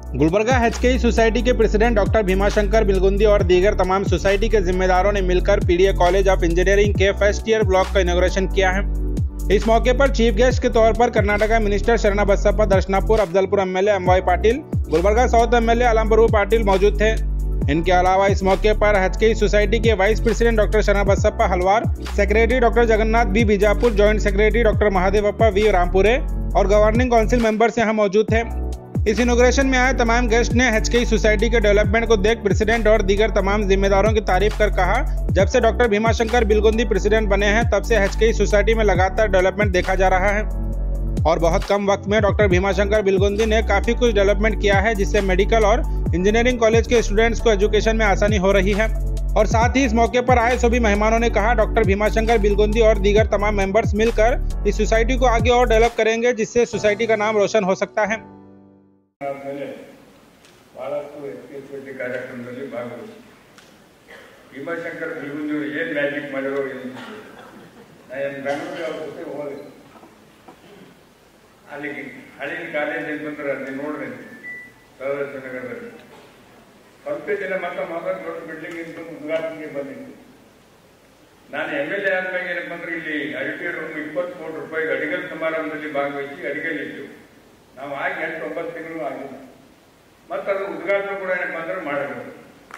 Gulbarga HKE society के president doctor Bhimashankar Bilgundi और दीगर तमाम सोसाइटी के जिम्मेदारों ने मिलकर पीडीए कॉलेज ऑफ इंजीनियरिंग के फर्स्ट ईयर ब्लॉक का इनोग्रेशन किया है इस मौके पर चीफ गेस्ट के तौर पर Karnataka minister Sharana Basappa Darshanapur Afzalpur MLA MY Patil Gulbarga south MLA Alamprabhu Patil मौजूद थे इनके अलावा इस मौके पर एचकेई सोसाइटी के vice president doctor Sharana Basappa Halwar secretary doctor Jagannath B Bijapur joint secretary doctor Mahadevappa V Rampure और गवर्निंग काउंसिल मेंबर्स यहाँ मौजूद थे इस इनोग्रेशन में आए तमाम गेस्ट ने एचकेई सोसाइटी के डेवलपमेंट को देख प्रेसिडेंट और दीगर तमाम जिम्मेदारों की तारीफ कर कहा जब से डॉक्टर भीमाशंकर बिलगुंदी प्रेसिडेंट बने हैं तब से एचकेई सोसाइटी में लगातार डेवलपमेंट देखा जा रहा है और बहुत कम वक्त में डॉक्टर भीमाशंकर बिलगुंदी ने काफी कुछ डेवलपमेंट किया है जिससे मेडिकल और इंजीनियरिंग कॉलेज के स्टूडेंट्स को एजुकेशन में आसानी हो रही है और साथ ही इस मौके पर आए सभी मेहमानों ने कहा डॉक्टर भीमाशंकर बिलगुंदी और दीगर तमाम मेंबर्स मिलकर इस सोसाइटी को आगे और डेवलप करेंगे जिससे सोसाइटी का नाम रोशन हो सकता है ಆದಮೇಲೆ ಭಾಳಷ್ಟು ಎಸ್ ಪಿ ಎಸ್ ಟಿ ಕಾರ್ಯಕ್ರಮದಲ್ಲಿ ಭಾಗವಹಿಸಿ ಭೀಮಾಶಂಕರ್ ಬಿಲ್ಗುಂದಿಯವರು ಏನು ಮ್ಯಾಜಿಕ್ ಮಾಡಿರೋ ಏನು ನಾನು ಬೆಂಗಳೂರಿಗೆ ಅವ್ರ ಜೊತೆ ಹೋದೆ ಅಲ್ಲಿಗೆ ಹಳ್ಳಿನ ಕಾಲೇಜ್ ಅಂತ ಬಂದ್ರೆ ಅಲ್ಲಿ ನೋಡ್ರಿ ಸಹದರ್ಶ ನಗರದಲ್ಲಿ ಸ್ವಲ್ಪ ದಿನ ಮತ್ತೆ ಮಾತಾಡಿ ದೊಡ್ಡ ಬಿಲ್ಡಿಂಗ್ ಇಂತ ಉದ್ಘಾಟನೆಗೆ ಬಂದಿತ್ತು ನಾನು ಎಮ್ ಎಲ್ ಎ ಆದ್ಮೇಲೆ ಏನಪ್ಪ ಅಂದ್ರೆ ಇಲ್ಲಿ ಅಡಿಗೆ ರೂಮ್ ಇಪ್ಪತ್ತು ಕೋಟಿ ರೂಪಾಯಿ ಅಡಿಗಲ್ ಸಮಾರಂಭದಲ್ಲಿ ಭಾಗವಹಿಸಿ ಅಡಿಗೆಲಿತ್ತು ನಾವು ಆಗಿ ಎಂಟು ಒಂಬತ್ತು ತಿಂಗಳು ಆಗಿಲ್ಲ ಮತ್ತು ಅದು ಉದ್ಘಾಟನೆ ಕೂಡ ಏನಪ್ಪ ಅಂದ್ರೆ ಮಾಡಬೇಕು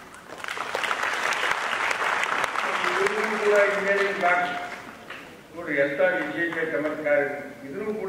ಇವ್ರಿಗೂ ಕೂಡ ಇಂಜಿನಿಯರಿಂಗ್ ಬ್ಲಾಕ್ ನೋಡಿ ಎಂತ ವಿಶೇಷ ಚಮತ್ಕಾರ ಇದ್ರೂ ಕೂಡ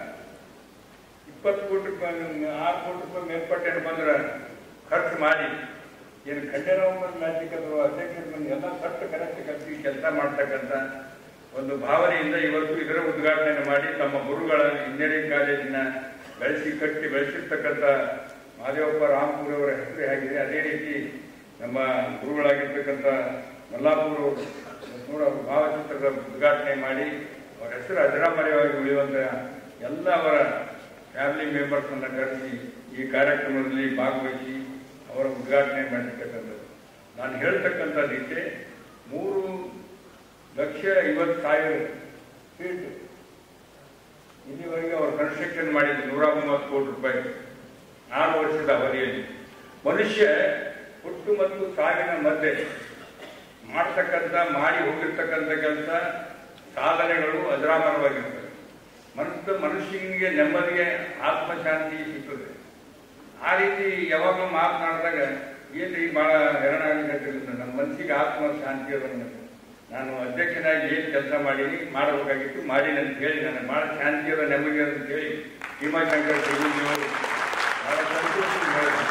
ಇಪ್ಪತ್ತು ಕೋಟಿ ರೂಪಾಯಿ ಆರು ಕೋಟಿ ರೂಪಾಯಿ ಮೇಲ್ಪಟ್ಟು ಏನಪ್ಪ ಅಂದ್ರೆ ಖರ್ಚು ಮಾಡಿ ಏನು ಖಂಡರಾವ್ ಮ್ಯಾಜಿಕ್ ಅಥವಾ ಅಧ್ಯಕ್ಷರ ಬಂದು ಎಲ್ಲ ಕಟ್ಟು ಕರೆಕ್ಟ್ ಕಟ್ಟಿ ಕೆಲಸ ಮಾಡ್ತಕ್ಕಂಥ ಒಂದು ಭಾವನೆಯಿಂದ ಇವತ್ತು ಇದರ ಉದ್ಘಾಟನೆ ಮಾಡಿ ತಮ್ಮ ಗುರುಗಳ ಇಂಜಿನಿಯರಿಂಗ್ ಕಾಲೇಜಿನ ಬೆಳೆಸಿ ಕಟ್ಟಿ ಬೆಳೆಸಿರ್ತಕ್ಕಂಥ ಮಹಾದೇವಪ್ಪ ರಾಮಪುರ ಅವರ ಹೆಸರು ಆಗಿದೆ ಅದೇ ರೀತಿ ನಮ್ಮ ಗುರುಗಳಾಗಿರ್ತಕ್ಕಂಥ ಮಲ್ಲಾಪುರ ಅವರ ಭಾವಚಿತ್ರದ ಉದ್ಘಾಟನೆ ಮಾಡಿ ಅವರ ಹೆಸರು ಅಜರಾಮರವಾಗಿ ಉಳಿಯುವಂತ ಎಲ್ಲ ಅವರ ಫ್ಯಾಮಿಲಿ ಮೆಂಬರ್ಸ್ ಅನ್ನ ಕರೆಸಿ ಈ ಕಾರ್ಯಕ್ರಮದಲ್ಲಿ ಭಾಗವಹಿಸಿ ಅವರ ಉದ್ಘಾಟನೆ ಮಾಡಿರ್ತಕ್ಕಂಥದ್ದು ನಾನು ಹೇಳ್ತಕ್ಕಂಥದ್ದು ಇಷ್ಟೇ ಮೂರು ಲಕ್ಷ ಐವತ್ತು ಸಾವಿರ ಫೀಟ್ ಇಲ್ಲಿವರೆಗೆ ಅವರು ಕನ್ಸ್ಟ್ರಕ್ಷನ್ ಮಾಡಿದ್ರು ನೂರ ಮೂವತ್ತು ಕೋಟಿ ರೂಪಾಯಿ ಆರು ವರ್ಷದ ಅವಧಿಯಲ್ಲಿ ಮನುಷ್ಯ ಹುಟ್ಟು ಮತ್ತು ಸಾವಿನ ಮಧ್ಯೆ ಮಾಡ್ತಕ್ಕಂಥ ಮಾಡಿ ಹೋಗಿರ್ತಕ್ಕಂಥ ಕೆಲಸ ಸಾಧನೆಗಳು ಅಜರಾಮರವಾಗಿರ್ತವೆ ಮನಸ್ಸು ಮನುಷ್ಯನಿಗೆ ನೆಮ್ಮದಿಗೆ ಆತ್ಮಶಾಂತಿ ಸಿಗ್ತದೆ ಆ ರೀತಿ ಯಾವಾಗಲೂ ಮಾತನಾಡಿದಾಗ ಏನ್ರಿ ಬಹಳ ಹೆರಣ ಆಗಲಿಕ್ಕೆ ನಮ್ಮ ಮನಸ್ಸಿಗೆ ಆತ್ಮ ಶಾಂತಿ ಅದ ನನಗೆ. ನಾನು ಅಧ್ಯಕ್ಷನಾಗಿ ಏನು ಕೆಲಸ ಮಾಡೀನಿ ಮಾಡಬೇಕಾಗಿತ್ತು ಮಾಡೀನಿ ಅಂತ ಹೇಳಿ ನನಗೆ ಬಹಳ ಶಾಂತಿ ಅದ ನೆಮ್ಮದಿ ಅದ ಅಂತ ಹೇಳಿ ಭೀಮಾಶಂಕರ್ ಅವರು ಬಹಳ ಸಂತೋಷದಿಂದ ಹೇಳಿದ್ರು.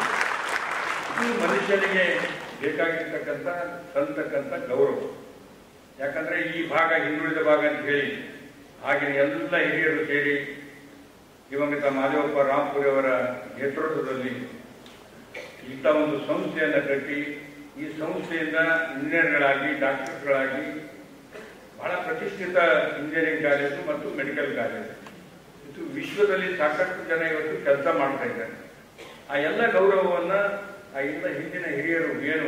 ಇದು ಮನುಷ್ಯನಿಗೆ ಬೇಕಾಗಿರ್ತಕ್ಕಂಥ ಸಲ್ತಕ್ಕಂಥ ಗೌರವ ಯಾಕಂದ್ರೆ ಈ ಭಾಗ ಹಿಂದುಳಿದ ಭಾಗ ಅಂತ ಹೇಳಿ ಆಗಿನ ಎಲ್ಲ ಹಿರಿಯರು ಸೇರಿ ದಿವಂಗತ ಮಾದೇವಪ್ಪ ರಾಮ್ಪುರಿ ಅವರ ನೇತೃತ್ವದಲ್ಲಿ ಇಂಥ ಒಂದು ಸಂಸ್ಥೆಯನ್ನು ಕಟ್ಟಿ ಈ ಸಂಸ್ಥೆಯಿಂದ ಇಂಜಿನಿಯರ್ಗಳಾಗಿ ಡಾಕ್ಟರ್ಗಳಾಗಿ ಬಹಳ ಪ್ರತಿಷ್ಠಿತ ಇಂಜಿನಿಯರಿಂಗ್ ಕಾಲೇಜು ಮತ್ತು ಮೆಡಿಕಲ್ ಕಾಲೇಜು ಇದು ವಿಶ್ವದಲ್ಲಿ ಸಾಕಷ್ಟು ಜನ ಇವತ್ತು ಕೆಲಸ ಮಾಡ್ತಾ ಇದ್ದಾರೆ ಆ ಎಲ್ಲ ಗೌರವವನ್ನ ಆ ಎಲ್ಲ ಹಿಂದಿನ ಹಿರಿಯರು ಏನು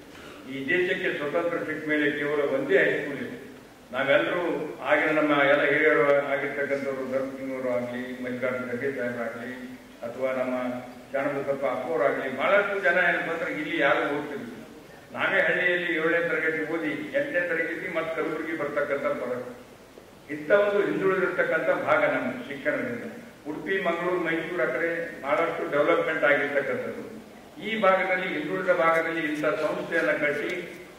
ಈ ದೇಶಕ್ಕೆ ಸ್ವತಂತ್ರ ಸಿಕ್ಕ ಮೇಲೆ ಕೇವಲ ಒಂದೇ ಹೈಸ್ಕೂಲ್ ಇದೆ ನಾವೆಲ್ಲರೂ ಆಗಿನ ನಮ್ಮ ಎಲ್ಲ ಹಿರಿಯರು ಆಗಿರ್ತಕ್ಕಂಥವ್ರು ಧರ್ಮಸಿಂಗವರು ಆಗಲಿ ಮಲ್ಲಿಕಾರ್ಜುನ ಖರ್ಗೆ ಸಾಹೇಬರಾಗಲಿ ಅಥವಾ ನಮ್ಮ ಶಾಣಬಸಪ್ಪ ಅಪ್ಪವರಾಗಲಿ ಬಹಳಷ್ಟು ಜನ ಏನಪ್ಪ ಅಂದ್ರೆ ಇಲ್ಲಿ ಯಾರು ಓದ್ತಿದ್ರು ನಾವೇ ಹಳ್ಳಿಯಲ್ಲಿ ಏಳನೇ ತರಗತಿ ಓದಿ ಎಂಟನೇ ತರಗತಿ ಮತ್ತು ಕಲಬುರಗಿ ಬರ್ತಕ್ಕಂಥ ಬರೋದು ಇಂಥ ಒಂದು ಹಿಂದುಳಿದಿರ್ತಕ್ಕಂಥ ಭಾಗ ನಮ್ಮ ಶಿಕ್ಷಣದಿಂದ ಉಡುಪಿ ಮಂಗಳೂರು ಮೈಸೂರು ಆ ಕಡೆ ಬಹಳಷ್ಟು ಡೆವಲಪ್ಮೆಂಟ್ ಆಗಿರ್ತಕ್ಕಂಥದ್ದು ಈ ಭಾಗದಲ್ಲಿ ಹಿಂದುಳಿದ ಭಾಗದಲ್ಲಿ ಇಂಥ ಸಂಸ್ಥೆಯನ್ನ ಕಟ್ಟಿ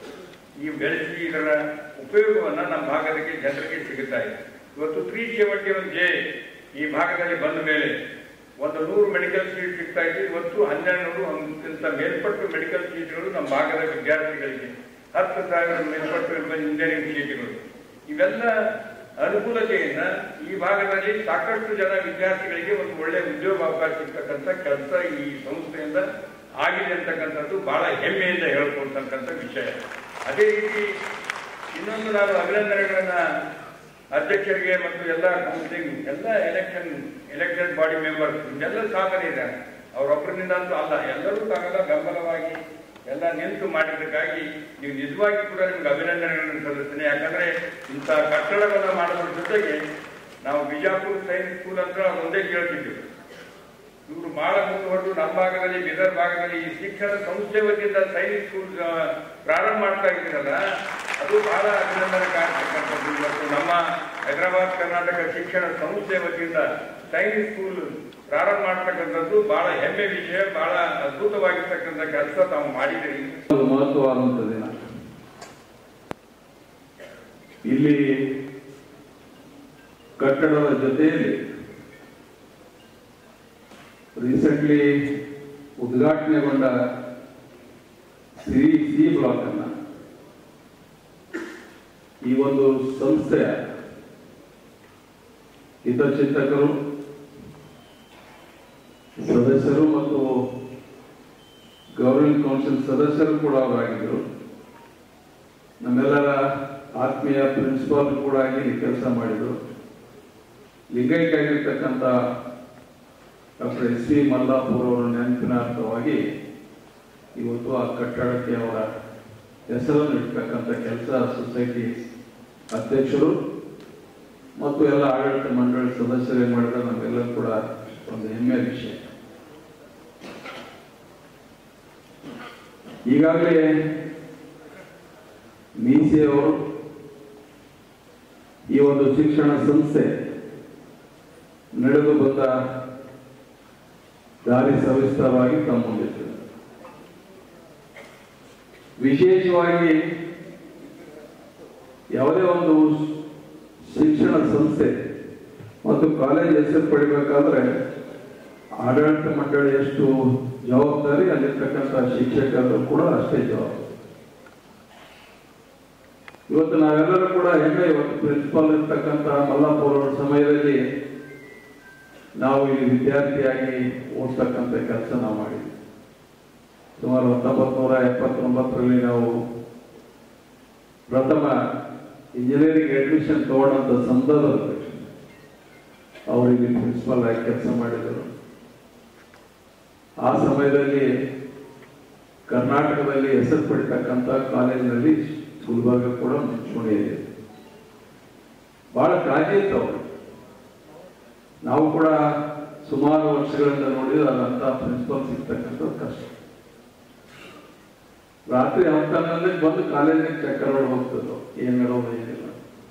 ಈ ಬೆಳೆಸಿ ಇದರ ಉಪಯೋಗವನ್ನ ನಮ್ಮ ಭಾಗದಕ್ಕೆ ಜನರಿಗೆ ಸಿಗುತ್ತಾ ಇದೆ ಇವತ್ತು ತ್ರೀ ಸೆವೆಂಟಿ ಒನ್ ಜೆ ಈ ಭಾಗದಲ್ಲಿ ಬಂದ ಮೇಲೆ ಒಂದು ನೂರು ಮೆಡಿಕಲ್ ಸೀಟ್ ಸಿಗ್ತಾ ಇದೆ ಇವತ್ತು ಹನ್ನೆರಡು ನೂರು ಅದಕ್ಕಿಂತ ಮೇಲ್ಪಟ್ಟು ಮೆಡಿಕಲ್ ಸೀಟ್ಗಳು ನಮ್ಮ ಭಾಗದ ವಿದ್ಯಾರ್ಥಿಗಳಿಗೆ ಹತ್ತು ಸಾವಿರ ಮೇಲ್ಪಟ್ಟು ಇಂಜಿನಿಯರಿಂಗ್ ಸೀಟ್ಗಳು ಇವೆಲ್ಲ ಅನುಕೂಲತೆಯನ್ನ ಈ ಭಾಗದಲ್ಲಿ ಸಾಕಷ್ಟು ಜನ ವಿದ್ಯಾರ್ಥಿಗಳಿಗೆ ಒಂದು ಒಳ್ಳೆ ಉದ್ಯೋಗಾವಕಾಶ ಸಿಗ್ತಕ್ಕಂಥ ಕೆಲಸ ಈ ಸಂಸ್ಥೆಯಿಂದ ಆಗಿದೆ ಅಂತಕ್ಕಂಥದ್ದು ಬಹಳ ಹೆಮ್ಮೆಯಿಂದ ಹೇಳ್ಕೊಳ್ತಕ್ಕಂಥ ವಿಷಯ ಅದೇ ರೀತಿ ಇನ್ನೊಂದು ನಾನು ಅಭಿನಂದನೆಗಳನ್ನ ಅಧ್ಯಕ್ಷರಿಗೆ ಮತ್ತು ಎಲ್ಲ ಕೌನ್ಸಿಲಿಂಗ್ ಎಲ್ಲ ಎಲೆಕ್ಷನ್ ಎಲೆಕ್ಟೆಡ್ ಬಾಡಿ ಮೆಂಬರ್ಸ್ ಇದೆಲ್ಲ ಸಾಧನೆ ಇದೆ ಅವರೊಬ್ಬರಿಂದ ಅಂತೂ ಅಲ್ಲ ಎಲ್ಲರೂ ತಾವೆಲ್ಲ ಬೆಂಬಲವಾಗಿ ಎಲ್ಲ ನಿಂತು ಮಾಡಿದ್ದಕ್ಕಾಗಿ ನೀವು ನಿಜವಾಗಿ ಕೂಡ ನಿಮ್ಗೆ ಅಭಿನಂದನೆಗಳನ್ನು ಸಲ್ಲಿಸ್ತೇನೆ ಯಾಕಂದ್ರೆ ಇಂಥ ಕಟ್ಟಡಗಳನ್ನ ಮಾಡೋದ್ರ ಜೊತೆಗೆ ನಾವು ಬಿಜಾಪುರ ಸೈನ್ಸ್ ಸ್ಕೂಲ್ ಅಂತ ಒಂದೇ ಕೇಳ್ತಿದ್ದೀವಿ ಇವರು ಬಹಳ ಮುಂದುವರೆದು ನಮ್ಮ ಭಾಗದಲ್ಲಿ ಬಿದರ್ ಭಾಗದಲ್ಲಿ ಈ ಶಿಕ್ಷಣ ಸಂಸ್ಥೆ ವತಿಯಿಂದ ಸೈನಿಕ್ ಸ್ಕೂಲ್ ಆ, ಪ್ರಾರಂಭ ಮಾಡ್ತಾ ಇದ್ದೀರಲ್ಲ ಅದು ಬಹಳ ಅಭಿನಂದನೆ ಕಾಣತಕ್ಕಂಥದ್ದು ಇವತ್ತು ನಮ್ಮ ಹೈದರಾಬಾದ್ ಕರ್ನಾಟಕ ಶಿಕ್ಷಣ ಸಂಸ್ಥೆ ವತಿಯಿಂದ ಸೈನಿಕ್ ಸ್ಕೂಲ್ ಪ್ರಾರಂಭ ಮಾಡ್ತಕ್ಕಂಥದ್ದು ಬಹಳ ಹೆಮ್ಮೆ ವಿಷಯ ಬಹಳ ಅದ್ಭುತವಾಗಿರ್ತಕ್ಕಂಥ ಕೆಲಸ ತಾವು ಮಾಡಿದಿರಿ ಒಂದು ಮಹತ್ವವಾದಂಥ ದಿನ ಇಲ್ಲಿ ಕಟ್ಟಡದ ಜೊತೆಯಲ್ಲಿ ರೀಸೆಂಟ್ಲಿ ಉದ್ಘಾಟನೆಗೊಂಡ ಸಿ ಸಿ ಬ್ಲಾಕ್ ಅನ್ನ ಈ ಒಂದು ಸಂಸ್ಥೆಯ ಹಿತಚಿಂತಕರು ಸದಸ್ಯರು ಮತ್ತು ಗವರ್ನಿಂಗ್ ಕೌನ್ಸಿಲ್ ಸದಸ್ಯರು ಕೂಡ ಅವರಾಗಿದ್ದರು ನಮ್ಮೆಲ್ಲರ ಆತ್ಮೀಯ ಪ್ರಿನ್ಸಿಪಾಲ್ ಕೂಡ ಆಗಿ ಕೆಲಸ ಮಾಡಿದರು ಲಿಂಗೈಕ್ಯಾಗಿರ್ತಕ್ಕಂಥ ಡಾಕ್ಟರ್ ಎಸ್ ಸಿ ಮಲ್ಲಾಪುರ್ ಅವರ ನೆನಪಿನಾರ್ಥವಾಗಿ ಇವತ್ತು ಆ ಕಟ್ಟಡಕ್ಕೆ ಅವರ ಹೆಸರನ್ನು ಇಡ್ತಕ್ಕಂಥ ಕೆಲಸ ಸೊಸೈಟಿ ಅಧ್ಯಕ್ಷರು ಮತ್ತು ಎಲ್ಲ ಆಡಳಿತ ಮಂಡಳಿ ಸದಸ್ಯರೇ ಮಾಡಿದ್ರೆ ನಮಗೆಲ್ಲರೂ ಕೂಡ ಒಂದು ಹೆಮ್ಮೆಯ ವಿಷಯ ಈಗಾಗಲೇ ಮೀಸೆಯವರು ಈ ಒಂದು ಶಿಕ್ಷಣ ಸಂಸ್ಥೆ ನಡೆದು ಬಂದ ದಾರಿ ಸವಿಸ್ತಾರವಾಗಿ ತಮ್ಮ ಮುಂದಿಟ್ಟಿದ್ದಾರೆ ವಿಶೇಷವಾಗಿ ಯಾವುದೇ ಒಂದು ಶಿಕ್ಷಣ ಸಂಸ್ಥೆ ಮತ್ತು ಕಾಲೇಜ್ ಹೆಸರು ಪಡಿಬೇಕಾದ್ರೆ ಆಡಳಿತ ಮಂಡಳಿ ಎಷ್ಟು ಜವಾಬ್ದಾರಿ ಅಲ್ಲಿರ್ತಕ್ಕಂಥ ಶಿಕ್ಷಕರು ಕೂಡ ಅಷ್ಟೇ ಜವಾಬ್ದಾರಿ ಇವತ್ತು ನಾವೆಲ್ಲರೂ ಕೂಡ ಹೆಮ್ಮೆ ಇವತ್ತು ಪ್ರಿನ್ಸಿಪಾಲ್ ಇರ್ತಕ್ಕಂಥ ಮಲ್ಲಾಪುರ ಅವರ ಸಮಯದಲ್ಲಿ ನಾವು ಇಲ್ಲಿ ವಿದ್ಯಾರ್ಥಿಯಾಗಿ ಓದ್ತಕ್ಕಂಥ ಕೆಲಸ ನಾವು ಮಾಡಿದ್ವಿ ಸುಮಾರು ಹತ್ತೊಂಬತ್ತು ನೂರ ಎಪ್ಪತ್ತೊಂಬತ್ತರಲ್ಲಿ ನಾವು ಪ್ರಥಮ ಇಂಜಿನಿಯರಿಂಗ್ ಅಡ್ಮಿಷನ್ ತಗೊಂಡಂತ ಸಂದರ್ಭದಲ್ಲಿ ಅವರಿಗೆ ಪ್ರಿನ್ಸಿಪಾಲ್ ಆಗಿ ಕೆಲಸ ಮಾಡಿದರು ಆ ಸಮಯದಲ್ಲಿ ಕರ್ನಾಟಕದಲ್ಲಿ ಹೆಸರು ಪಡಿತಕ್ಕಂಥ ಕಾಲೇಜಿನಲ್ಲಿ ಗುಲ್ಬರ್ಗ ಕೂಡ ಮುಂಚೂಣಿ ಇದೆ ಬಹಳ ಕಾಳಜಿ ಇತ್ತು ಅವರು ನಾವು ಕೂಡ ಸುಮಾರು ವರ್ಷಗಳಿಂದ ನೋಡಿದ್ರೆ ಅದಂತ ಪ್ರಿನ್ಸಿಪಲ್ ಸಿಗ್ತಕ್ಕಂಥದ್ದು ಕಷ್ಟ ರಾತ್ರಿ ಹತ್ತನಲ್ಲಿ ಬಂದು ಕಾಲೇಜಿಗೆ ಚಕ್ಕರ್ ಹೊಡೆದು ಹೋಗ್ತಿದ್ರು ಏನ್ ಹೇಳೋದು ಏನಿಲ್ಲ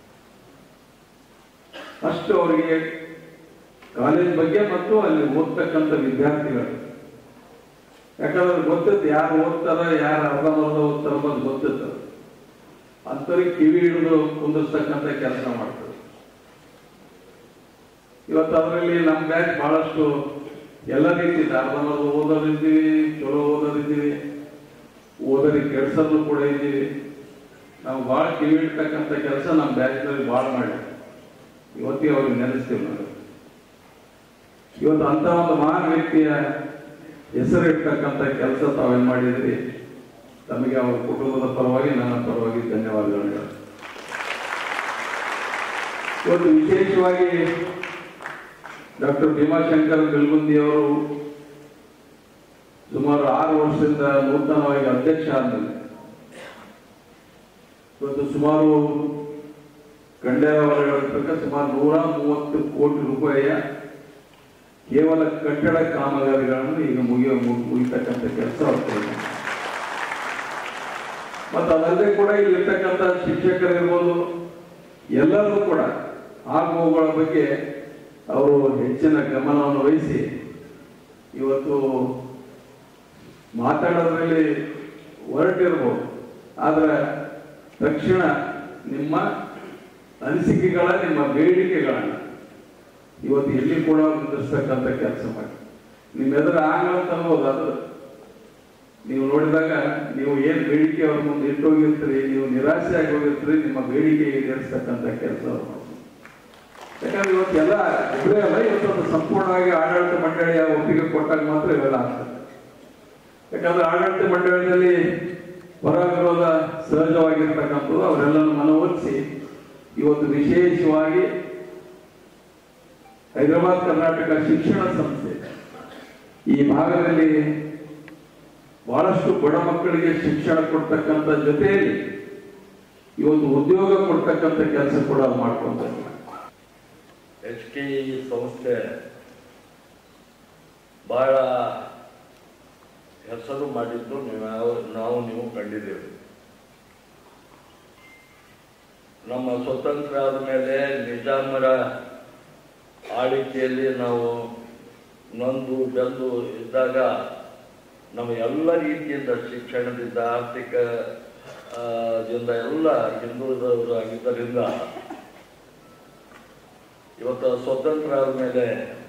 ಅಷ್ಟು ಅವರಿಗೆ ಕಾಲೇಜ್ ಬಗ್ಗೆ ಮತ್ತು ಅಲ್ಲಿ ಓದ್ತಕ್ಕಂಥ ವಿದ್ಯಾರ್ಥಿಗಳು ಯಾಕಂದ್ರೆ ಗೊತ್ತಿತ್ತು ಯಾರು ಓದ್ತಾರ ಯಾರು ಅರ್ಧಂಬರ್ಧ ಓದ್ತಾರ ಅನ್ನೋದು ಗೊತ್ತಿತ್ತು ಅಂಥವ್ರಿಗೆ ಕಿವಿ ಹಿಡಿದು ಕುಂದಿಸ್ತಕ್ಕಂಥ ಕೆಲಸ ಮಾಡ್ತಾರೆ ಇವತ್ತು ಅದರಲ್ಲಿ ನಮ್ಮ ಬ್ಯಾಚ್ ಬಹಳಷ್ಟು ಎಲ್ಲ ರೀತಿ ಇದೆ ಅರ್ಧಂಬರ್ಧ ಓದೋರಿದ್ದೀವಿ ಚಲೋ ಓದೋರಿದ್ದೀವಿ ಓದೋರಿಗೆ ಕೆಡ್ಸೋದು ಕೂಡ ಇದ್ದೀವಿ ನಾವು ಭಾಳ ಕಿವಿ ಇಡ್ತಕ್ಕಂಥ ಕೆಲಸ ನಮ್ಮ ಬ್ಯಾಚ್ನಲ್ಲಿ ಭಾಳ ಮಾಡಿ ಇವತ್ತಿಗೆ ಅವ್ರಿಗೆ ನೆನೆಸ್ತೀವಿ ನಾವು ಇವತ್ತು ಅಂತ ಒಂದು ಮಹಾನ್ ವ್ಯಕ್ತಿಯ ಹೆಸರು ಇಡ್ತಕ್ಕಂಥ ಕೆಲಸ ತಾವೇನ್ ಮಾಡಿದ್ರಿ ತಮಗೆ ಅವರ ಕುಟುಂಬದ ಪರವಾಗಿ ನನ್ನ ಪರವಾಗಿ ಧನ್ಯವಾದಗಳು ಹೇಳ್ತೀನಿ. ಇವತ್ತು ವಿಶೇಷವಾಗಿ ಡಾಕ್ಟರ್ ಭೀಮಾಶಂಕರ್ ಬೆಲ್ಗುಂದಿ ಅವರು ಸುಮಾರು ಆರು ವರ್ಷದಿಂದ ನೂತನವಾಗಿ ಅಧ್ಯಕ್ಷ ಆದ್ಮೇಲೆ ಇವತ್ತು ಸುಮಾರು ಕಂಡ್ಯಾರ ವಲಯಗಳ ಪ್ರಕಾರ ಸುಮಾರು ನೂರ ಮೂವತ್ತು ಕೋಟಿ ರೂಪಾಯಿಯ ಕೇವಲ ಕಟ್ಟಡ ಕಾಮಗಾರಿಗಳನ್ನು ಈಗ ಮುಗಿಯ ಮುಗಿ- ಮುಗಿತಕ್ಕಂಥ ಕೆಲಸ ಆಗ್ತದೆ ಮತ್ತು ಅದಲ್ಲದೆ ಕೂಡ ಇಲ್ಲಿರ್ತಕ್ಕಂಥ ಶಿಕ್ಷಕರಿರ್ಬೋದು ಎಲ್ಲರೂ ಕೂಡ ಆಗುವುಗಳ ಬಗ್ಗೆ ಅವರು ಹೆಚ್ಚಿನ ಗಮನವನ್ನು ವಹಿಸಿ ಇವತ್ತು ಮಾತಾಡೋದ್ರಲ್ಲಿ ಹೊರಟಿರ್ಬೋದು ಆದ್ರೆ ತಕ್ಷಣ ನಿಮ್ಮ ಅನಿಸಿಕೆಗಳ ನಿಮ್ಮ ಬೇಡಿಕೆಗಳನ್ನ ಇವತ್ತು ಎಲ್ಲಿ ಕೂಡ ನಿಲ್ಲಿಸ್ತಕ್ಕಂಥ ಕೆಲಸ ಮಾಡಿ ನಿಮ್ಮ ಎದುರು ಆಗಲ್ಲ ಅಂತ ಅನ್ಬೋದು ಅದು ನೀವು ನೋಡಿದಾಗ ನೀವು ಏನ್ ಬೇಡಿಕೆ ಅವ್ರ ಮುಂದೆ ಇಟ್ಟೋಗಿರ್ತೀರಿ ನೀವು ನಿರಾಸೆ ಆಗಿ ಹೋಗಿರ್ತೀರಿ ನಿಮ್ಮ ಬೇಡಿಕೆ ಈಡೇರಿಸ್ತಕ್ಕಂಥ ಕೆಲಸ ಅವ್ರು ಮಾಡ್ತಾರೆ. ಯಾಕಂದ್ರೆ ಇವತ್ತೆಲ್ಲ ಇಬ್ಬರೇ ಅಲ್ಲ ಇವತ್ತೊಂದು ಸಂಪೂರ್ಣವಾಗಿ ಆಡಳಿತ ಮಂಡಳಿಯ ಒಪ್ಪಿಗೆ ಕೊಟ್ಟಾಗ ಮಾತ್ರ ಇವೆಲ್ಲ ಆಗ್ತದೆ ಯಾಕಂದ್ರೆ ಆಡಳಿತ ಮಂಡಳಿಯಲ್ಲಿ ಪರ ವಿರೋಧ ಸಹಜವಾಗಿರ್ತಕ್ಕಂಥದ್ದು ಅವರೆಲ್ಲರೂ ಮನವೊಲಿಸಿ ಇವತ್ತು ವಿಶೇಷವಾಗಿ ಹೈದರಾಬಾದ್ ಕರ್ನಾಟಕ ಶಿಕ್ಷಣ ಸಂಸ್ಥೆ ಈ ಭಾಗದಲ್ಲಿ ಬಹಳಷ್ಟು ಬಡ ಮಕ್ಕಳಿಗೆ ಶಿಕ್ಷಣ ಕೊಡ್ತಕ್ಕಂಥ ಜೊತೆಯಲ್ಲಿ ಇವತ್ತು ಉದ್ಯೋಗ ಕೊಡ್ತಕ್ಕಂಥ ಕೆಲಸ ಕೂಡ ಮಾಡ್ಕೊಂತ ಎಚ್ ಕೆ ಇ ಸಂಸ್ಥೆ ಬಹಳ ಹೆಸರು ಮಾಡಿದ್ದು ನೀವು ನಾವು ನೀವು ಕಂಡಿದ್ದೇವೆ ನಮ್ಮ ಸ್ವತಂತ್ರ ಆದ ಮೇಲೆ ನಿಜಾಮರ ಆಳ್ವಿಕೆಯಲ್ಲಿ ನಾವು ನೊಂದು ಬೆಂದು ಇದ್ದಾಗ ನಮ್ಮ ಎಲ್ಲ ರೀತಿಯಿಂದ ಶಿಕ್ಷಣದಿಂದ ಆರ್ಥಿಕ ಆ, ದಿಂದ ಎಲ್ಲ ಹಿಂದುಳಿದವರು ಆಗಿದ್ದರಿಂದ ಇವತ್ತು ಸ್ವತಂತ್ರ ಆದಮೇಲೆ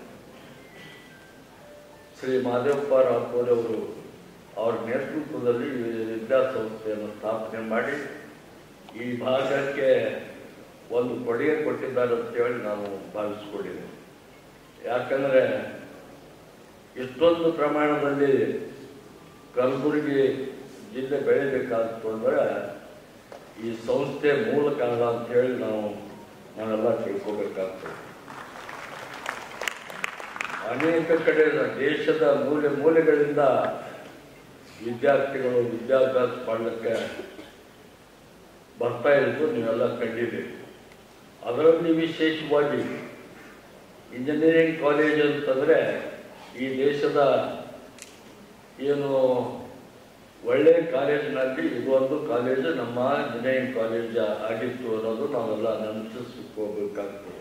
ಶ್ರೀ ಮಾದೇವಪ್ಪ ರಾಥೋಡ್ ಅವರು ಅವರ ನೇತೃತ್ವದಲ್ಲಿ ಈ ವಿದ್ಯಾಸಂಸ್ಥೆಯನ್ನು ಸ್ಥಾಪನೆ ಮಾಡಿ ಈ ಭಾಗಕ್ಕೆ ಒಂದು ಕೊಡುಗೆ ಕೊಟ್ಟಿದ್ದಾರೆ ಅಂತ ಹೇಳಿ ನಾನು ಭಾವಿಸ್ಕೊಂಡಿದ್ದೀನಿ ಯಾಕಂದ್ರೆ ಇಷ್ಟೊಂದು ಪ್ರಮಾಣದಲ್ಲಿ ಕಲಬುರಗಿ ಜಿಲ್ಲೆ ಬೆಳಿಬೇಕಾಗ್ತು ಅಂದ್ರೆ ಈ ಸಂಸ್ಥೆ ಮೂಲ ಕಾರಣ ಅಂತ ಹೇಳಿ ನಾವು ನಾವೆಲ್ಲ ತಿಳ್ಕೋಬೇಕಾಗ್ತದೆ ಅನೇಕ ಕಡೆ ದೇಶದ ಮೂಲೆ ಮೂಲೆಗಳಿಂದ ವಿದ್ಯಾರ್ಥಿಗಳು ವಿದ್ಯಾಭ್ಯಾಸ ಮಾಡಲಿಕ್ಕೆ ಬರ್ತಾ ಇರೋದು ನೀವೆಲ್ಲ ಕಂಡಿದ್ದೀರಿ ಅದರಲ್ಲಿ ವಿಶೇಷವಾಗಿ ಇಂಜಿನಿಯರಿಂಗ್ ಕಾಲೇಜ್ ಅಂತಂದ್ರೆ ಈ ದೇಶದ ಏನು ಒಳ್ಳೆ ಕಾಲೇಜಿನಲ್ಲಿ ಇದೊಂದು ಕಾಲೇಜ್ ನಮ್ಮ ಇಂಜಿನಿಯರಿಂಗ್ ಕಾಲೇಜ್ ಆಗಿತ್ತು ಅನ್ನೋದು ನಾವೆಲ್ಲ ನೆನಪಿಸ್ಕೋಬೇಕಾಗ್ತದೆ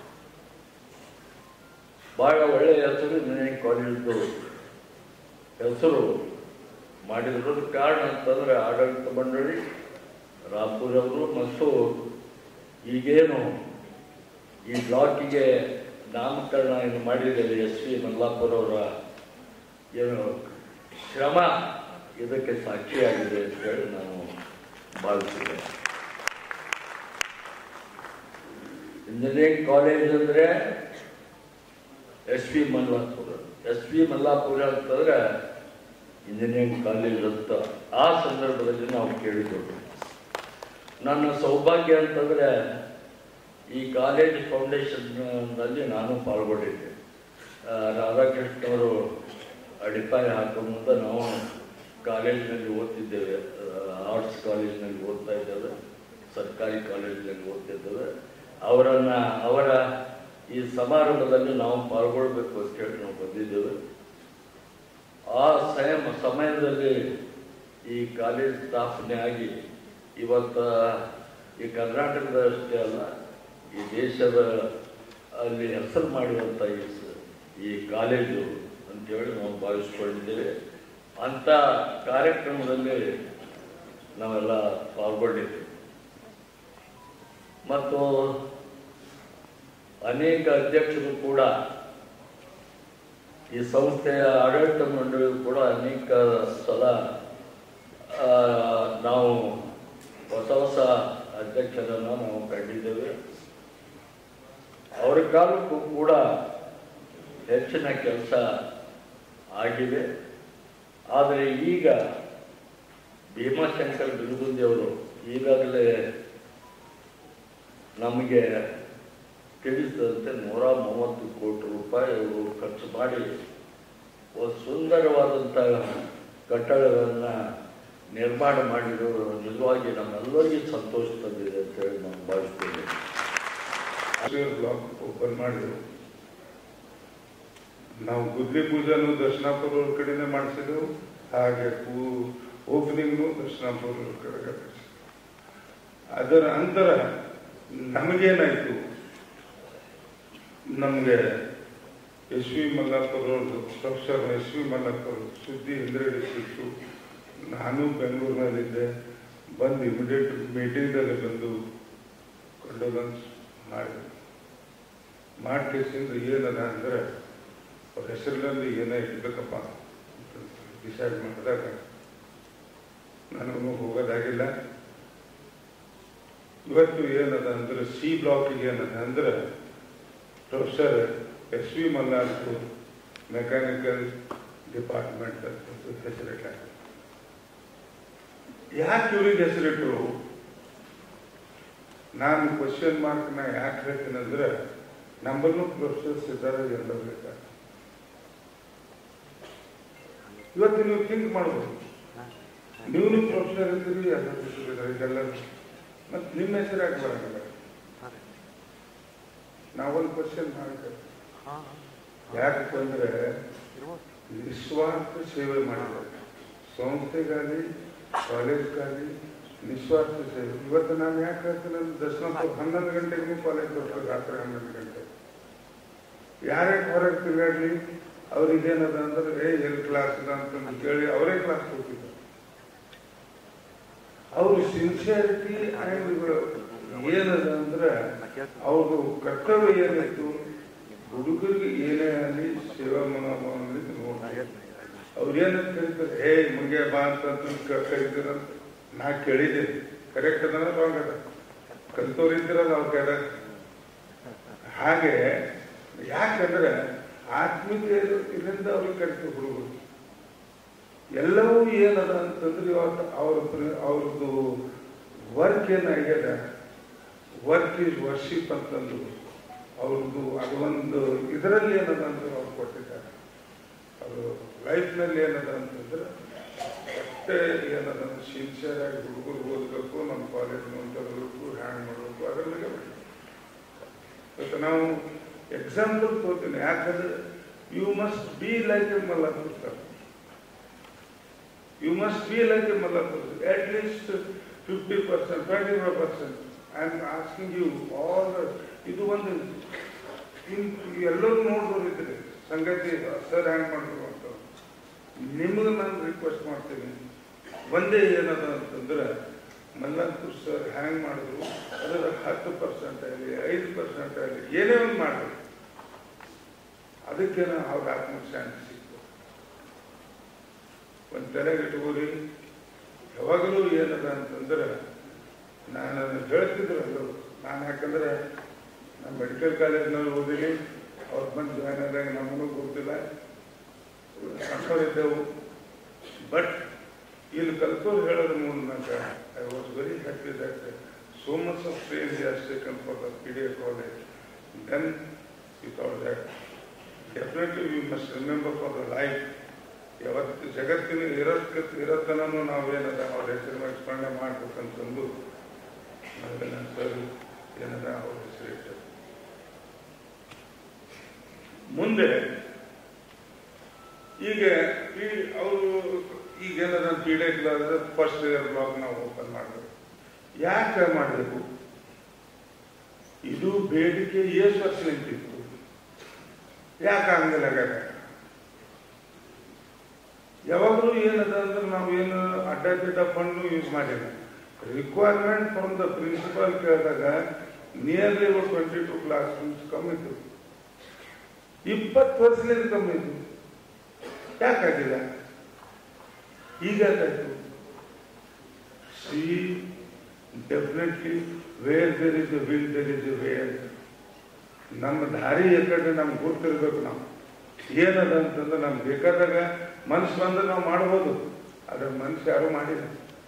ಬಹಳ ಒಳ್ಳೆಯ ಹೆಸರು ಇಂಜಿನಿಯರಿಂಗ್ ಕಾಲೇಜ್ದು ಹೆಸರು ಮಾಡಿರೋದು ಕಾರಣ ಅಂತಂದ್ರೆ ಆಡಳಿತ ಮಂಡಳಿ ರಾಪೂರ್ ಅವರು ಮತ್ತು ಈಗೇನು ಈ ಬ್ಲಾಕಿಗೆ ನಾಮಕರಣ ಏನು ಮಾಡಿದ್ದಾರೆ ಎಸ್ ವಿ ಮಲ್ಲಾಪುರ ಅವರ ಏನು ಶ್ರಮ ಇದಕ್ಕೆ ಸಾಕ್ಷಿಯಾಗಿದೆ ಅಂತ ಹೇಳಿ ನಾನು ಭಾವಿಸಿದೆ ಇಂಜಿನಿಯರಿಂಗ್ ಕಾಲೇಜ್ ಅಂದ್ರೆ S P Mallapura S P Mallapura ಅಂತಂದ್ರೆ ಇಂಜಿನಿಯರಿಂಗ್ ಕಾಲೇಜ್ ಅಂತ ಆ ಸಂದರ್ಭದಲ್ಲಿ ನಾವು ಕೇಳಿಕೊಂಡು ನನ್ನ ಸೌಭಾಗ್ಯ ಅಂತಂದ್ರೆ ಈ ಕಾಲೇಜ್ ಫೌಂಡೇಶನ್ನಲ್ಲಿ ನಾನು ಪಾಲ್ಗೊಂಡಿದ್ದೆ ಆ, ರಾಧಾಕೃಷ್ಣ ಅವರು ಅಡಿಪಾಯ ಹಾಕೋ ಮುಂದೆ ನಾವು ಕಾಲೇಜಿನಲ್ಲಿ ಓದ್ತಿದ್ದೇವೆ ಆರ್ಟ್ಸ್ ಕಾಲೇಜಿನಲ್ಲಿ ಓದ್ತಾ ಇದ್ದೇವೆ ಸರ್ಕಾರಿ ಕಾಲೇಜಿನಲ್ಲಿ ಓದ್ತಿದ್ದೇವೆ ಅವರನ್ನ ಅವರ ಈ ಸಮಾರಂಭದಲ್ಲಿ ನಾವು ಪಾಲ್ಗೊಳ್ಬೇಕು ಅಂತ ಹೇಳಿ ನಾವು ಬಂದಿದ್ದೇವೆ ಆ ಸಮ ಸಮಯದಲ್ಲಿ ಈ ಕಾಲೇಜ್ ಸ್ಥಾಪನೆ ಆಗಿ ಇವತ್ತ ಈ ಕರ್ನಾಟಕದ ಅಷ್ಟೇ ಅಲ್ಲ ಈ ದೇಶದ ಅಲ್ಲಿ ಹೆಸರು ಮಾಡಿರುವಂಥ ಈ ಸ- ಈ ಕಾಲೇಜು ಅಂತೇಳಿ ನಾವು ಭಾವಿಸ್ಕೊಂಡಿದ್ದೇವೆ ಅಂಥ ಕಾರ್ಯಕ್ರಮದಲ್ಲಿ ನಾವೆಲ್ಲ ಪಾಲ್ಗೊಂಡಿದ್ದೇವೆ ಮತ್ತು ಅನೇಕ ಅಧ್ಯಕ್ಷರು ಕೂಡ ಈ ಸಂಸ್ಥೆಯ ಆಡಳಿತ ಮಂಡಳಿಯು ಕೂಡ ಅನೇಕ ಸಲ ಆ, ನಾವು ಹೊಸ ಹೊಸ ಅಧ್ಯಕ್ಷರನ್ನು ನಾವು ಕಂಡಿದ್ದೇವೆ ಅವರ ಕಾಲಕ್ಕೂ ಕೂಡ ಹೆಚ್ಚಿನ ಕೆಲಸ ಆಗಿದೆ ಆದರೆ ಈಗ ಭೀಮಾಶಂಕರ್ ಬಿರುಗುಂದಿ ಅವರು ಈಗಾಗಲೇ ನಮಗೆ ತಿಳಿಸಿದಂತೆ ನೂರ ಮೂವತ್ತು ಕೋಟಿ ರೂಪಾಯಿ ಅವರು ಖರ್ಚು ಮಾಡಿ ಒಂದು ಸುಂದರವಾದಂಥ ಕಟ್ಟಡಗಳನ್ನು ನಿರ್ಮಾಣ ಮಾಡಿರೋರು ನಿಜವಾಗಿ ನಮ್ಮೆಲ್ಲರಿಗೂ ಸಂತೋಷ ತಂದಿದೆ ಅಂತ ಹೇಳಿ ನಾನು ಭಾವಿಸ್ತೇನೆ ಆರ್ಸಿಆರ್ ಬ್ಲಾಕ್ ಓಪನ್ ಮಾಡಿದ್ರು ನಾವು ಗುದ್ಲಿ ಪೂಜಾನು ದರ್ಶನಾಪುರ ಅವ್ರ ಕಡೆನೇ ಮಾಡಿಸಿದೆವು ಹಾಗೆ ಪೂ ಓಪನಿಂಗ್ನು ದರ್ಶನಾಪುರ ಅವ್ರ ಕಡೆ ಮಾಡಿಸಿದೆವು. ಅದರ ಅಂತರ ನಮಗೇನಾಯ್ತು ನಮಗೆ ಎಸ್ ವಿ ಮಲ್ಲಾಪುರ ಅವ್ರದ್ದು ಪ್ರೊಫೆಸರ್ ಎಸ್ ವಿ ಮಲ್ಲಾಪುರ ಸುದ್ದಿ ಹಿಂದ್ಗಡೆ ಸಿಕ್ತು ನಾನು ಬೆಂಗಳೂರಿನಲ್ಲಿದ್ದೆ ಬಂದು ಇಮಿಡಿಯೇಟ್ ಮೀಟಿಂಗ್ದಲ್ಲಿ ಬಂದು ಕಂಡೋಲೆನ್ಸ್ ಮಾಡಿದೆ ಮಾಡ್ಕೇಸಿಂದ ಏನದ ಅಂದ್ರೆ ಅವ್ರ ಹೆಸರಿನಲ್ಲಿ ಏನೇ ಇಡ್ಬೇಕಪ್ಪ ಡಿಸೈಡ್ ಮಾಡಿದಾಗ ನನಗೂ ಹೋಗೋದಾಗಿಲ್ಲ ಇವತ್ತು ಏನದ ಅಂದ್ರೆ ಸಿ ಬ್ಲಾಕಿಗೆ ಏನದ ಅಂದ್ರೆ ಪ್ರೊಫೆಸರ್ ಎಸ್ ವಿ ಮಲ್ಲಾರ್ದು ಮೆಕ್ಯಾನಿಕಲ್ ಡಿಪಾರ್ಟ್ಮೆಂಟ್ ಅಂತ ಹೆಸರಿಟ್ಟ ಯಾಕೆ ಇವ್ರಿಗೆ ಹೆಸರಿಟ್ಟರು ನಾನು ಕ್ವಶನ್ ಮಾರ್ಕ್ನ ಯಾಕೆ ಹೇಳ್ತೀನಿ ಅಂದ್ರೆ ನಮ್ಮಲ್ಲೂ ಪ್ರೊಫೆಸರ್ಸ್ ಇದ್ದಾರೆ ಎಲ್ಲರೂ ಇದ್ದಾರೆ ಇವತ್ತು ನೀವು ಥಿಂಕ್ ಮಾಡ್ಬೋದು ನೀವು ಪ್ರೊಫೆಸರ್ ಇದ್ದೀರಿ ಎಲ್ಲರೂ ಇದ್ದಾರೆ ಇದೆಲ್ಲರೂ ಮತ್ತೆ ನಿಮ್ಮ ಹೆಸರು ಯಾಕೆ ಬರಂಗಿಲ್ಲ ನಾವೊಂದು ಕ್ವಶನ್ ಮಾಡ್ತೇವೆ ಯಾಕಂದ್ರೆ ನಿಸ್ವಾರ್ಥ ಸೇವೆ ಮಾಡಿದ್ದಾರೆ ಸಂಸ್ಥೆಗಾಗಲಿ ಕಾಲೇಜ್ಗಾಗಲಿ ನಿಸ್ವಾರ್ಥ ಸೇವೆ ಇವತ್ತು ನಾನು ಯಾಕೆ ಹೇಳ್ತೀನಿ ಅಂದ್ರೆ ದರ್ಶನಪುರ ಹನ್ನೊಂದು ಗಂಟೆಗೂ ಕಾಲೇಜ್ ಬರ್ತಾರೆ ರಾತ್ರಿ ಹನ್ನೊಂದು ಗಂಟೆ ಯಾರ್ಯಾಕೆ ಹೊರಗೆ ತಿರುಗಾಡ್ಲಿ ಅವ್ರಿಗೇನದ ಅಂದ್ರೆ ಏ ಎಲ್ಲಿ ಕ್ಲಾಸ್ ಇದೆ ಅಂತಂದು ಕೇಳಿ ಅವರೇ ಕ್ಲಾಸ್ ಕೊಟ್ಟಿದ್ದಾರೆ ಅವ್ರ ಸಿನ್ಸಿಯಾರಿಟಿ ಏನದ ಅಂದ್ರೆ ಅವ್ರದ್ದು ಕರ್ತವ್ಯ ಏನಿತ್ತು ಹುಡುಗರಿಗೆ ಏನೇ ಆಗಲಿ ಸೇವಾ ಮನೋಭಾವನೆ ನೋಡ್ತಾರೆ ಅವ್ರು ಏನಂತ ಕರೀತಾರೆ ಹೇ ಮುಂಗೆ ಬಾ ಅಂತ ಕರೀತೀರ ನಾ ಕೇಳಿದ್ದೀನಿ ಕರೆಕ್ಟ್ ಅದನ್ನ ರಾಂಗ್ ಅದ ಕಲ್ತವ್ರು ಇದ್ದಿರಲ್ಲ ಅವ್ರ ಕಡೆ ಹಾಗೆ ಯಾಕಂದ್ರೆ ಆತ್ಮೀಯತೆ ಇದರಿಂದ ಅವ್ರಿಗೆ ಕರಿತೀವಿ ಹುಡುಗರು ಎಲ್ಲವೂ ಏನದ ಅಂತಂದ್ರೆ ಇವತ್ತು ಅವ್ರ ಪ್ರ- ಅವ್ರದ್ದು ವರ್ಕ್ ಏನಾಗ್ಯದ ವರ್ಕ್ ಈಸ್ ವರ್ಷಿಪ್ ಅಂತಂದು ಅವ್ರದ್ದು ಅದೊಂದು ಇದರಲ್ಲಿ ಏನದ ಅಂದ್ರೆ ಅವ್ರು ಕೊಟ್ಟಿದ್ದಾರೆ ಅವರು ಲೈಫ್ನಲ್ಲಿ ಏನದ ಅಂತಂದ್ರೆ ಅಷ್ಟೇ ಏನದ ಸಿನ್ಸಿಯರ್ ಆಗಿ ಹುಡುಗರು ಓದಬೇಕು ನಮ್ಮ ಕಾಲೇಜ್ ಮುಂತರಬೇಕು ಹ್ಯಾಂಗ್ ಮಾಡಬೇಕು ಅದರಲ್ಲಿಗೆ ಇವತ್ತು ನಾವು ಎಕ್ಸಾಂಪಲ್ ತೋತೀನಿ ಯಾಕಂದ್ರೆ you must be like a Mallapur sir you must be like a Mallapur at least fifty percent twenty five percent I am asking you all ಇದು ಒಂದು ಇನ್- ಎಲ್ಲರೂ ನೋಡಿದವ್ರು ಇದ್ರೆ ಸಂಗತಿ ಸರ್ ಹ್ಯಾಂಗ್ ಮಾಡಿದ್ರು ಅಂತ ನಿಮಗೆ ನಾನು ರಿಕ್ವೆಸ್ಟ್ ಮಾಡ್ತೀನಿ ಒಂದೇ ಏನದ ಅಂತಂದ್ರೆ ಮಲ್ಲಂಪುರ್ ಸರ್ ಹ್ಯಾಂಗ್ ಮಾಡಿದ್ರು ಅದರ ಹತ್ತು ಪರ್ಸೆಂಟ್ ಆಗಲಿ ಐದು ಪರ್ಸೆಂಟ್ ಆಗಲಿ ಏನೇ ಒಂದು ಮಾಡಿದ್ರು ಅದಕ್ಕೆ ಅವ್ರ ಆತ್ಮಶಾಂತಿ ಸಿಕ್ತು ಒಂದು ತಲೆಗೆ ಇಟ್ಕೋರಿ ಯಾವಾಗಲೂ ಏನದ ಅಂತಂದ್ರೆ ನಾನು ಹೇಳ್ತಿದ್ರು ಎಲ್ಲರೂ ನಾನು ಯಾಕಂದ್ರೆ ನಾನು ಮೆಡಿಕಲ್ ಕಾಲೇಜ್ನಲ್ಲಿ ಓದಿನಿ ಅವ್ರು ಬಂದು ಜಾಯ್ನ್ ಆದಾಗ ನಮಗೂ ಗೊತ್ತಿಲ್ಲ ಸಣ್ಣವರಿದ್ದೆವು ಬಟ್ ಇಲ್ಲಿ ಕಲ್ತೋರು ಹೇಳೋದ್ರ ಮೂಲಕ I was very happy that so much of train has taken for the P D A college then without that definitely we must remember for the life ಯಾವತ್ತು ಜಗತ್ತಿನ ಇರತ್ತ ಇರತ್ತನೂ ನಾವೇನದ ಅವ್ರ ಹೆಸರಿನ ಸ್ಮರಣೆ ಮಾಡ್ಬೇಕಂತಂದು ನಾವೆಲ್ಲ ಸರ್ ಏನದ ಅವ್ರ ಹೆಸರು ಇಟ್ಟರು ಮುಂದೆ ಈಗ ಈ ಅವರು ಈಗ ಏನದ P D first year block ನಾವು ಓಪನ್ ಮಾಡಬೇಕು ಯಾಕೆ ಮಾಡಬೇಕು ಇದು ಬೇಡಿಕೆ ಎಷ್ಟು ವರ್ಷ ನಿಂತಿತ್ತು ಯಾಕೆ ಹಂಗಲ್ಲ ಯಾವಾಗಲೂ ಏನದ ಅಂದ್ರೆ ನಾವು ಏನು ಅಡ್ಡ ದಿಡ್ಡ ಫಂಡ್ ಯೂಸ್ ಮಾಡಿಲ್ಲ ರಿಕ್ವೈರ್ಮೆಂಟ್ ಫ್ರಮ್ ದ ಪ್ರಿನ್ಸಿಪಲ್ ಕೇಳಿದಾಗ nearly twenty two class rooms ಕಮ್ಮಿ ಇತ್ತು ಇಪ್ಪತ್ತು ವರ್ಷದಿಂದ ಕಮ್ಮಿ ಇತ್ತು ಯಾಕಾಗಿಲ್ಲ ಈಗ ಯಾಕಾಯ್ತು see definitely where there is will there is way ಅಂತ ನಮ್ಮ ದಾರಿ ಯಾಕಂದ್ರೆ ನಮ್ಗೆ ಗೊತ್ತಿರ್ಬೇಕು ನಾವು ಏನದ ಅಂತಂದ್ರೆ ನಮ್ಗೆ ಬೇಕಾದಾಗ ಮನ್ಸು ಬಂದ್ರೆ ನಾವು ಮಾಡ್ಬೋದು ಅದ್ರ ಮನ್ಸು ಯಾರು ಮಾಡಿಲ್ಲ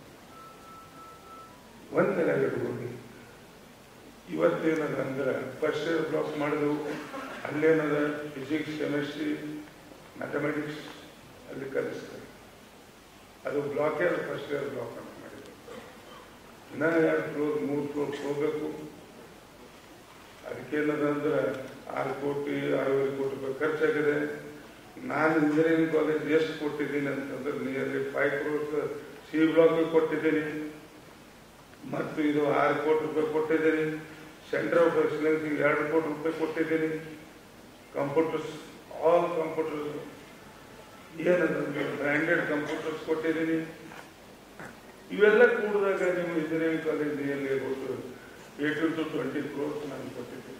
ಒಂದ್ ತಲೆ ಇಟ್ಕೊಂಡು ಇವತ್ತೇನದ ಅಂದ್ರೆ ಫಸ್ಟ್ ಇಯರ್ ಬ್ಲಾಕ್ ಮಾಡಿದೆವು ಅಲ್ಲೇನದ ಫಿಸಿಕ್ಸ್ ಕೆಮಿಸ್ಟ್ರಿ ಮ್ಯಾಥಮೆಟಿಕ್ಸ್ ಅಲ್ಲಿ ಕಲಿಸ್ತಾರೆ ಅದು block year first year block ಅಂತ ಮಾಡಿದ್ರು ಇನ್ನ ಎರಡು ಫ್ಲೋರ್ ಮೂರು ಫ್ಲೋರ್ ಹೋಗ್ಬೇಕು ಅದಕ್ಕೇನದ ಅಂದ್ರೆ ಆರು ಕೋಟಿ ಆರೂವರೆ ಕೋಟಿ ರೂಪಾಯಿ ಖರ್ಚಾಗಿದೆ ನಾನು ಇಂಜಿನಿಯರಿಂಗ್ ಕಾಲೇಜ್ ಎಷ್ಟು ಕೊಟ್ಟಿದ್ದೀನಿ ಅಂತಂದ್ರೆ nearly five crores C block ಕೊಟ್ಟಿದ್ದೀನಿ ಮತ್ತು ಇದು ಆರು ಕೋಟಿ ರೂಪಾಯಿ ಕೊಟ್ಟಿದ್ದೀನಿ ಸೆಂಟರ್ ಆಫ್ ಎಕ್ಸಲೆನ್ಸ್ ಎರಡು ಕೋಟಿ ರೂಪಾಯಿ ಕೊಟ್ಟಿದ್ದೀನಿ ಕಂಪ್ಯೂಟರ್ಸ್ ಆಲ್ ಕಂಪ್ಯೂಟರ್ಸ್ ಏನಂತಂದ್ರೆ ಬ್ರ್ಯಾಂಡೆಡ್ ಕಂಪ್ಯೂಟರ್ಸ್ ಕೊಟ್ಟಿದ್ದೀನಿ ಇವೆಲ್ಲ ಕೂಡಿದಾಗ ನಿಮ್ಮ ಇಂಜಿನಿಯರಿಂಗ್ ಕಾಲೇಜ್ ನಿಯರ್ಲಿ ಒಟ್ಟು ಏಟೀನ್ ಟು ಟ್ವೆಂಟಿ ಕ್ರೋರ್ಸ್ ನಾನು ಕೊಟ್ಟಿದ್ದೀನಿ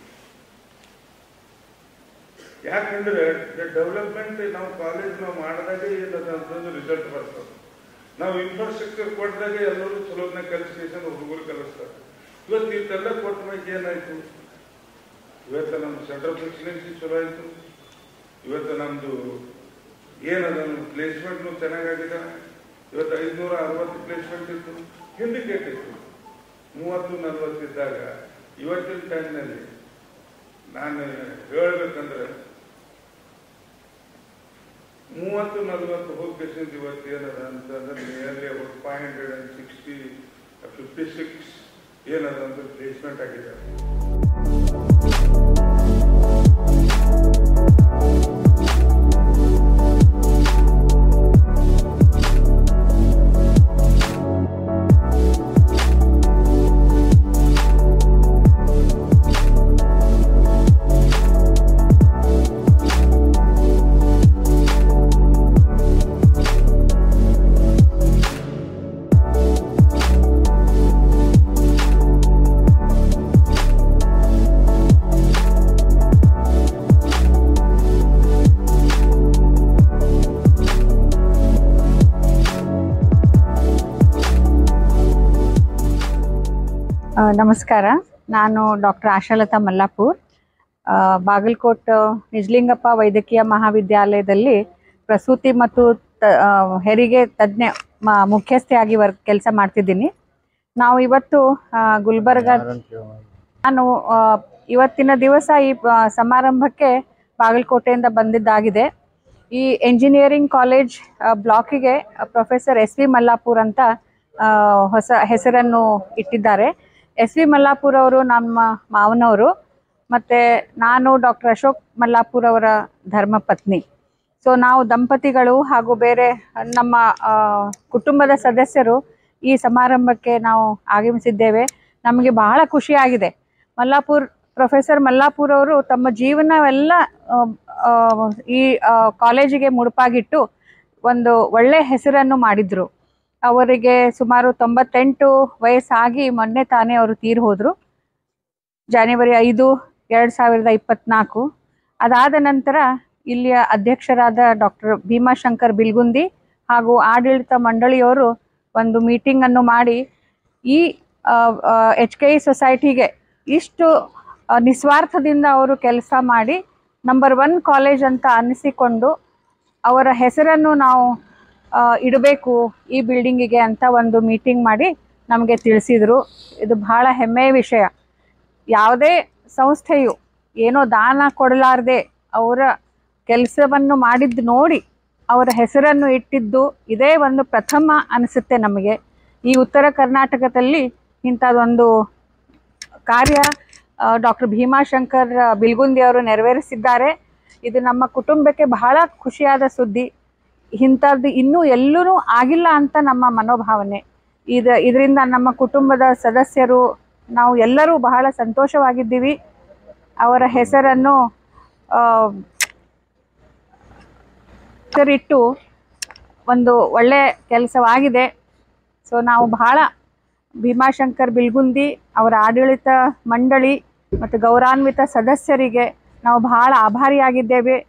ಯಾಕಂದ್ರೆ ಡೆವಲಪ್ಮೆಂಟ್ ನಾವು ಕಾಲೇಜ್ ನಾವು ಮಾಡಿದಾಗ ಏನದ ಅಂತಂದ್ರೆ ರಿಸಲ್ಟ್ ಬರ್ತದೆ ನಾವು ಇನ್ಫ್ರಾಸ್ಟ್ರಕ್ಚರ್ ಕೊಟ್ಟಿದಾಗ ಎಲ್ಲರೂ ಚಲೋದನ್ನ ಕಲಿಸ್ಕೇಶನ್ ಹುಡುಗರು ಕಲಿಸ್ತಾರೆ ಇವತ್ತು ಇಷ್ಟೆಲ್ಲ ಕೊಟ್ಟ ಮೇಲೆ ಏನಾಯ್ತು ಇವತ್ತು ನಮ್ಮ ಸೆಂಟ್ರಲ್ ಪ್ರೆಸಿಡೆನ್ಸಿ ಚಲೋ ಆಯ್ತು ಇವತ್ತು ನಮ್ದು ಏನದ ಪ್ಲೇಸ್ಮೆಂಟ್ನು ಚೆನ್ನಾಗಾಗಿದೆ ಇವತ್ತು ಐದುನೂರ ಅರವತ್ತು ಪ್ಲೇಸ್ಮೆಂಟ್ ಇತ್ತು ಹಿಂಡಿಕೇಟ್ ಇತ್ತು ಮೂವತ್ತು ನಲ್ವತ್ತು ಇದ್ದಾಗ ಇವತ್ತಿನ ಟೈಮ್ನಲ್ಲಿ ನಾನು ಹೇಳ್ಬೇಕಂದ್ರೆ ಮೂವತ್ತು ನಲ್ವತ್ತು ಹೋಗ್ಬೇಕಂತ ಇವತ್ತು ಏನದ ಅಂತಂದ್ರೆ nearly about five hundred and sixty fifty six ಏನದ ಅಂದ್ರೆ ಪ್ಲೇಸ್ಮೆಂಟ್ ಆಗಿದೆ ಆ, ನಮಸ್ಕಾರ ನಾನು ಡಾಕ್ಟರ್ ಆಶಾಲತಾ ಮಲ್ಲಾಪುರ್ ಆ, ಬಾಗಲಕೋಟ್ ನಿಜಲಿಂಗಪ್ಪ ವೈದ್ಯಕೀಯ ಮಹಾವಿದ್ಯಾಲಯದಲ್ಲಿ ಪ್ರಸೂತಿ ಮತ್ತು ತ- ಆ, ಹೆರಿಗೆ ತಜ್ಞ ಮ- ಮುಖ್ಯಸ್ಥೆಯಾಗಿ ವರ್ ಕೆಲಸ ಮಾಡ್ತಿದ್ದೀನಿ ನಾವು ಇವತ್ತು ಆ, ಗುಲ್ಬರ್ಗ ನಾನು ಆ, ಇವತ್ತಿನ ದಿವಸ ಈ ಆ, ಸಮಾರಂಭಕ್ಕೆ ಬಾಗಲಕೋಟೆಯಿಂದ ಬಂದಿದ್ದಾಗಿದೆ ಈ ಎಂಜಿನಿಯರಿಂಗ್ ಕಾಲೇಜ್ ಆ, ಬ್ಲಾಕಿಗೆ ಪ್ರೊಫೆಸರ್ ಎಸ್ ವಿ ಮಲ್ಲಾಪುರ್ ಅಂತ ಆ, ಹೊಸ ಹೆಸರನ್ನು ಇಟ್ಟಿದ್ದಾರೆ ಎಸ್ ವಿ ಮಲ್ಲಾಪುರ್ ಅವರು ನಮ್ಮ ಮಾವನವರು ಮತ್ತು ನಾನು ಡಾಕ್ಟರ್ ಅಶೋಕ್ ಮಲ್ಲಾಪುರ್ ಅವರ ಧರ್ಮಪತ್ನಿ ಸೊ ನಾವು ದಂಪತಿಗಳು ಹಾಗೂ ಬೇರೆ ನಮ್ಮ ಆ, ಕುಟುಂಬದ ಸದಸ್ಯರು ಈ ಸಮಾರಂಭಕ್ಕೆ ನಾವು ಆಗಮಿಸಿದ್ದೇವೆ ನಮಗೆ ಬಹಳ ಖುಷಿಯಾಗಿದೆ ಮಲ್ಲಾಪುರ್ ಪ್ರೊಫೆಸರ್ ಮಲ್ಲಾಪುರ್ ಅವರು ತಮ್ಮ ಜೀವನವೆಲ್ಲ ಆ, ಆ, ಈ ಆ, ಕಾಲೇಜಿಗೆ ಮುಡುಪಾಗಿಟ್ಟು ಒಂದು ಒಳ್ಳೆ ಹೆಸರನ್ನು ಮಾಡಿದ್ರು ಅವರಿಗೆ ಸುಮಾರು ತೊಂಬತ್ತೆಂಟು ವಯಸ್ಸಾಗಿ ಮೊನ್ನೆ ತಾನೇ ಅವರು ತೀರಿ ಹೋದರು ಜಾನ್ವರಿ ಐದು ಎರಡು ಸಾವಿರದ ಇಪ್ಪತ್ನಾಲ್ಕು ಅದಾದ ನಂತರ ಇಲ್ಲಿಯ ಅಧ್ಯಕ್ಷರಾದ ಡಾಕ್ಟರ್ ಭೀಮಾಶಂಕರ್ ಬಿಲ್ಗುಂದಿ ಹಾಗೂ ಆಡಳಿತ ಮಂಡಳಿಯವರು ಒಂದು ಮೀಟಿಂಗನ್ನು ಮಾಡಿ ಈ ಎಚ್ ಕೆ ಇ ಸೊಸೈಟಿಗೆ ಇಷ್ಟು ಆ, ನಿಸ್ವಾರ್ಥದಿಂದ ಅವರು ಕೆಲಸ ಮಾಡಿ ನಂಬರ್ ಒನ್ ಕಾಲೇಜ್ ಅಂತ ಅನ್ನಿಸಿಕೊಂಡು ಅವರ ಹೆಸರನ್ನು ನಾವು ಆ, ಇಡಬೇಕು ಈ ಬಿಲ್ಡಿಂಗಿಗೆ ಅಂತ ಒಂದು ಮೀಟಿಂಗ್ ಮಾಡಿ ನಮಗೆ ತಿಳಿಸಿದರು ಇದು ಬಹಳ ಹೆಮ್ಮೆಯ ವಿಷಯ ಯಾವುದೇ ಸಂಸ್ಥೆಯು ಏನೋ ದಾನ ಕೊಡಲಾರದೆ ಅವರ ಕೆಲಸವನ್ನು ಮಾಡಿದ್ದು ನೋಡಿ ಅವರ ಹೆಸರನ್ನು ಇಟ್ಟಿದ್ದು ಇದೇ ಒಂದು ಪ್ರಥಮ ಅನಿಸುತ್ತೆ ನಮಗೆ ಈ ಉತ್ತರ ಕರ್ನಾಟಕದಲ್ಲಿ ಇಂಥದ್ದೊಂದು ಕಾರ್ಯ ಡಾಕ್ಟರ್ ಭೀಮಾಶಂಕರ್ ಬಿಲ್ಗುಂದಿ ಅವರು ನೆರವೇರಿಸಿದ್ದಾರೆ ಇದು ನಮ್ಮ ಕುಟುಂಬಕ್ಕೆ ಬಹಳ ಖುಷಿಯಾದ ಸುದ್ದಿ ಇಂಥದ್ದು ಇನ್ನೂ ಎಲ್ಲೂ ಆಗಿಲ್ಲ ಅಂತ ನಮ್ಮ ಮನೋಭಾವನೆ ಇದು ಇದರಿಂದ ನಮ್ಮ ಕುಟುಂಬದ ಸದಸ್ಯರು ನಾವು ಎಲ್ಲರೂ ಬಹಳ ಸಂತೋಷವಾಗಿದ್ದೀವಿ ಅವರ ಹೆಸರನ್ನು ಆ, ಹೆಸರಿಟ್ಟು ಒಂದು ಒಳ್ಳೆ ಕೆಲಸವಾಗಿದೆ ಸೊ ನಾವು ಬಹಳ ಭೀಮಾಶಂಕರ್ ಬಿಲ್ಗುಂದಿ ಅವರ ಆಡಳಿತ ಮಂಡಳಿ ಮತ್ತು ಗೌರವಾನ್ವಿತ ಸದಸ್ಯರಿಗೆ ನಾವು ಬಹಳ ಆಭಾರಿಯಾಗಿದ್ದೇವೆ